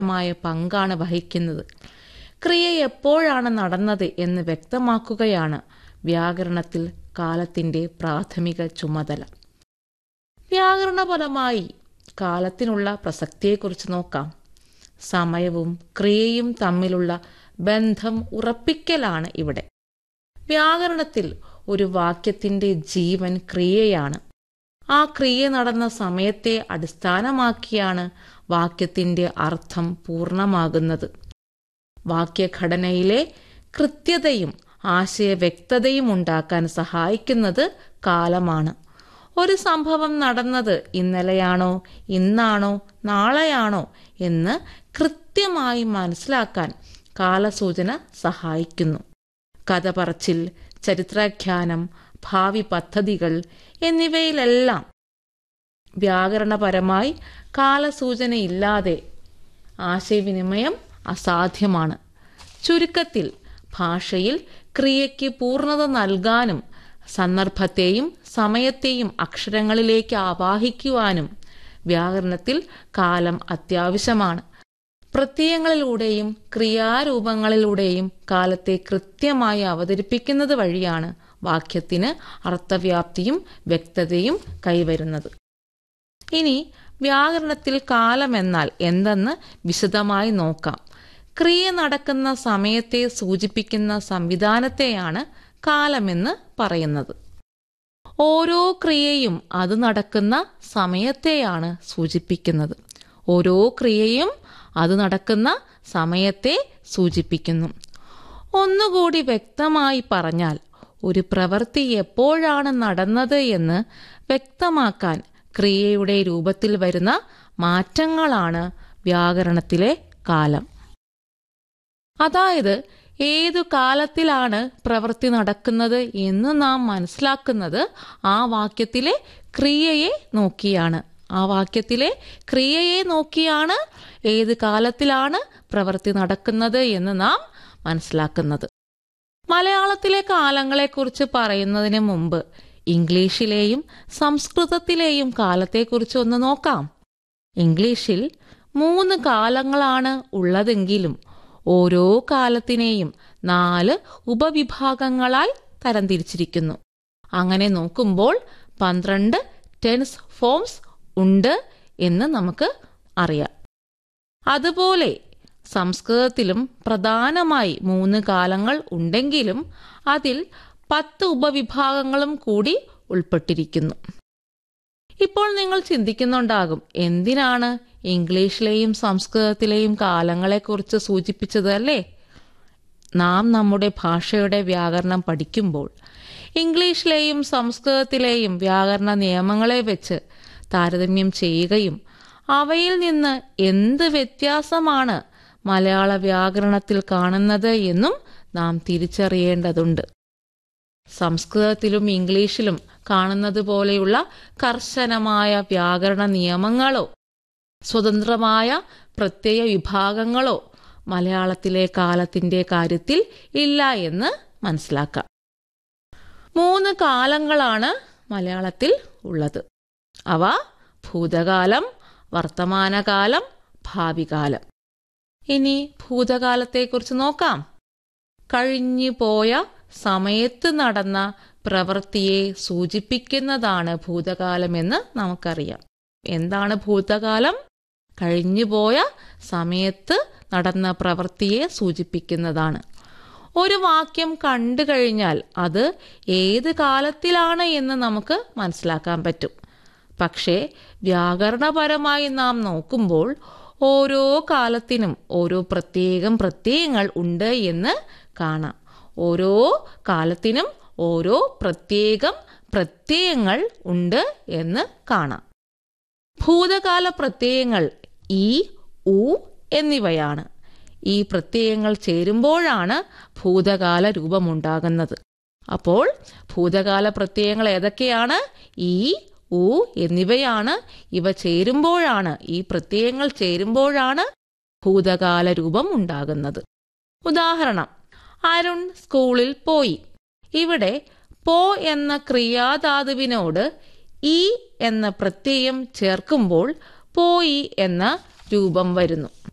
മായ പങ്കാണ് വഹിക്കുന്നത് ക്രിയ എപ്പോഴാണ് നടന്നത് എന്ന് വ്യക്തമാക്കുകയാണ് വ്യാകരണത്തിൽ കാലത്തിന്റെ പ്രാഥമിക ചുമതല വ്യാകരണപരമായി കാലത്തിനുള്ള പ്രസക്തിയെക്കുറിച്ച് നോക്കാം സമയവും ക്രിയയും തമ്മിലുള്ള ബന്ധം ഉറപ്പിക്കലാണ് ഇവിടെ വ്യാകരണത്തിൽ ഒരു വാക്യത്തിന്റെ ജീവൻ ക്രിയയാണ് ആ ക്രിയ നടന്ന സമയത്തെ അടിസ്ഥാനമാക്കിയാണ് വാക്യത്തിന്റെ അർത്ഥം പൂർണ്ണമാകുന്നത് വാക്യഘടനയിലെ കൃത്യതയും ആശയവ്യക്തതയും ഉണ്ടാക്കാൻ സഹായിക്കുന്നത് കാലമാണ് ഒരു സംഭവം നടന്നത് ഇന്നലെയാണോ ഇന്നാണോ നാളെയാണോ എന്ന് കൃത്യമായി മനസ്സിലാക്കാൻ കാലസൂചന സഹായിക്കുന്നു കഥ പറച്ചിൽ ചരിത്രാഖ്യാനം ഭാവി പദ്ധതികൾ എന്നിവയിലെല്ലാം വ്യാകരണപരമായി കാലസൂചനയില്ലാതെ ആശയവിനിമയം അസാധ്യമാണ് ചുരുക്കത്തിൽ ഭാഷയിൽ ക്രിയയ്ക്ക് പൂർണ്ണത നൽകാനും സന്ദർഭത്തെയും സമയത്തെയും അക്ഷരങ്ങളിലേക്ക് ആവാഹിക്കുവാനും വ്യാകരണത്തിൽ കാലം അത്യാവശ്യമാണ് പ്രത്യയങ്ങളിലൂടെയും ക്രിയാരൂപങ്ങളിലൂടെയും കാലത്തെ കൃത്യമായി അവതരിപ്പിക്കുന്നത് വഴിയാണ് വാക്യത്തിന് അർത്ഥവ്യാപ്തിയും വ്യക്തതയും കൈവരുന്നത് ഇനി വ്യാകരണത്തിൽ കാലമെന്നാൽ എന്തെന്ന് വിശദമായി നോക്കാം ക്രിയ നടക്കുന്ന സമയത്തെ സൂചിപ്പിക്കുന്ന സംവിധാനത്തെയാണ് കാലമെന്ന് പറയുന്നത് ഓരോ ക്രിയയും അത് നടക്കുന്ന സമയത്തെയാണ് സൂചിപ്പിക്കുന്നത് ഓരോ ക്രിയയും അത് നടക്കുന്ന സമയത്തെ സൂചിപ്പിക്കുന്നു ഒന്നുകൂടി വ്യക്തമായി പറഞ്ഞാൽ ഒരു പ്രവൃത്തി എപ്പോഴാണ് നടന്നത് എന്ന് വ്യക്തമാക്കാൻ ക്രിയയുടെ രൂപത്തിൽ വരുന്ന മാറ്റങ്ങളാണ് വ്യാകരണത്തിലെ കാലം അതായത് ഏതു കാലത്തിലാണ് പ്രവൃത്തി നടക്കുന്നത് എന്ന് നാം മനസ്സിലാക്കുന്നത് ആ വാക്യത്തിലെ ക്രിയയെ നോക്കിയാണ് ആ വാക്യത്തിലെ ക്രിയയെ നോക്കിയാണ് ഏത് കാലത്തിലാണ് പ്രവൃത്തി നടക്കുന്നത് എന്ന് നാം മനസ്സിലാക്കുന്നത് മലയാളത്തിലെ കാലങ്ങളെക്കുറിച്ച് പറയുന്നതിന് മുമ്പ് ഇംഗ്ലീഷിലെയും സംസ്കൃതത്തിലെയും കാലത്തെക്കുറിച്ച് ഒന്ന് നോക്കാം ഇംഗ്ലീഷിൽ മൂന്ന് കാലങ്ങളാണ് ഉള്ളതെങ്കിലും ഓരോ കാലത്തിനെയും നാല് ഉപവിഭാഗങ്ങളായി തരംതിരിച്ചിരിക്കുന്നു അങ്ങനെ നോക്കുമ്പോൾ പന്ത്രണ്ട് ടെൻസ് ഫോംസ് ഉണ്ട് എന്ന് നമുക്ക് അറിയാം അതുപോലെ സംസ്കൃതത്തിലും പ്രധാനമായി മൂന്ന് കാലങ്ങൾ ഉണ്ടെങ്കിലും അതിൽ പത്ത് ഉപവിഭാഗങ്ങളും കൂടി ഉൾപ്പെട്ടിരിക്കുന്നു ഇപ്പോൾ നിങ്ങൾ ചിന്തിക്കുന്നുണ്ടാകും എന്തിനാണ് ഇംഗ്ലീഷിലെയും സംസ്കൃതത്തിലെയും കാലങ്ങളെക്കുറിച്ച് സൂചിപ്പിച്ചത് അല്ലേ നാം നമ്മുടെ ഭാഷയുടെ വ്യാകരണം പഠിക്കുമ്പോൾ ഇംഗ്ലീഷിലെയും സംസ്കൃതത്തിലെയും വ്യാകരണ നിയമങ്ങളെ വെച്ച് താരതമ്യം ചെയ്യുകയും അവയിൽ നിന്ന് എന്ത് വ്യത്യാസമാണ് മലയാള വ്യാകരണത്തിൽ കാണുന്നത് എന്നും നാം തിരിച്ചറിയേണ്ടതുണ്ട് സംസ്കൃതത്തിലും ഇംഗ്ലീഷിലും കാണുന്നത് പോലെയുള്ള കർശനമായ വ്യാകരണ നിയമങ്ങളോ സ്വതന്ത്രമായ പ്രത്യയ വിഭാഗങ്ങളോ മലയാളത്തിലെ കാലത്തിന്റെ കാര്യത്തിൽ ഇല്ല എന്ന് മനസ്സിലാക്കാം മൂന്ന് കാലങ്ങളാണ് മലയാളത്തിൽ ഉള്ളത് അവ ഭൂതകാലം വർത്തമാനകാലം ഭാവികാലം ഇനി ഭൂതകാലത്തെക്കുറിച്ച് നോക്കാം കഴിഞ്ഞു പോയ സമയത്ത് നടന്ന പ്രവൃത്തിയെ സൂചിപ്പിക്കുന്നതാണ് ഭൂതകാലമെന്ന് നമുക്കറിയാം എന്താണ് ഭൂതകാലം കഴിഞ്ഞുപോയ സമയത്ത് നടന്ന പ്രവൃത്തിയെ സൂചിപ്പിക്കുന്നതാണ് ഒരു വാക്യം കണ്ടു കഴിഞ്ഞാൽ അത് ഏത് കാലത്തിലാണ് എന്ന് നമുക്ക് മനസ്സിലാക്കാൻ പറ്റും പക്ഷേ വ്യാകരണപരമായി നാം നോക്കുമ്പോൾ ഓരോ കാലത്തിനും ഓരോ പ്രത്യേകം പ്രത്യയങ്ങൾ ഉണ്ട് എന്ന് കാണാം ഓരോ കാലത്തിനും ഓരോ പ്രത്യേകം പ്രത്യയങ്ങൾ ഉണ്ട് എന്ന് കാണാം ഭൂതകാല പ്രത്യയങ്ങൾ ഈ ഉ എന്നിവയാണ് ഈ പ്രത്യയങ്ങൾ ചേരുമ്പോഴാണ് ഭൂതകാല രൂപമുണ്ടാകുന്നത് അപ്പോൾ ഭൂതകാല പ്രത്യയങ്ങൾ ഏതൊക്കെയാണ് ഈ ഉ എന്നിവയാണ് ഇവ ചേരുമ്പോഴാണ് ഈ പ്രത്യയങ്ങൾ ചേരുമ്പോഴാണ് ഭൂതകാല രൂപം ഉണ്ടാകുന്നത് ഉദാഹരണം അരുൺ സ്കൂളിൽ പോയി ഇവിടെ പോ എന്ന ക്രിയാധാതുവിനോട് ഈ എന്ന പ്രത്യയം ചേർക്കുമ്പോൾ പോയി എന്ന രൂപം വരുന്നു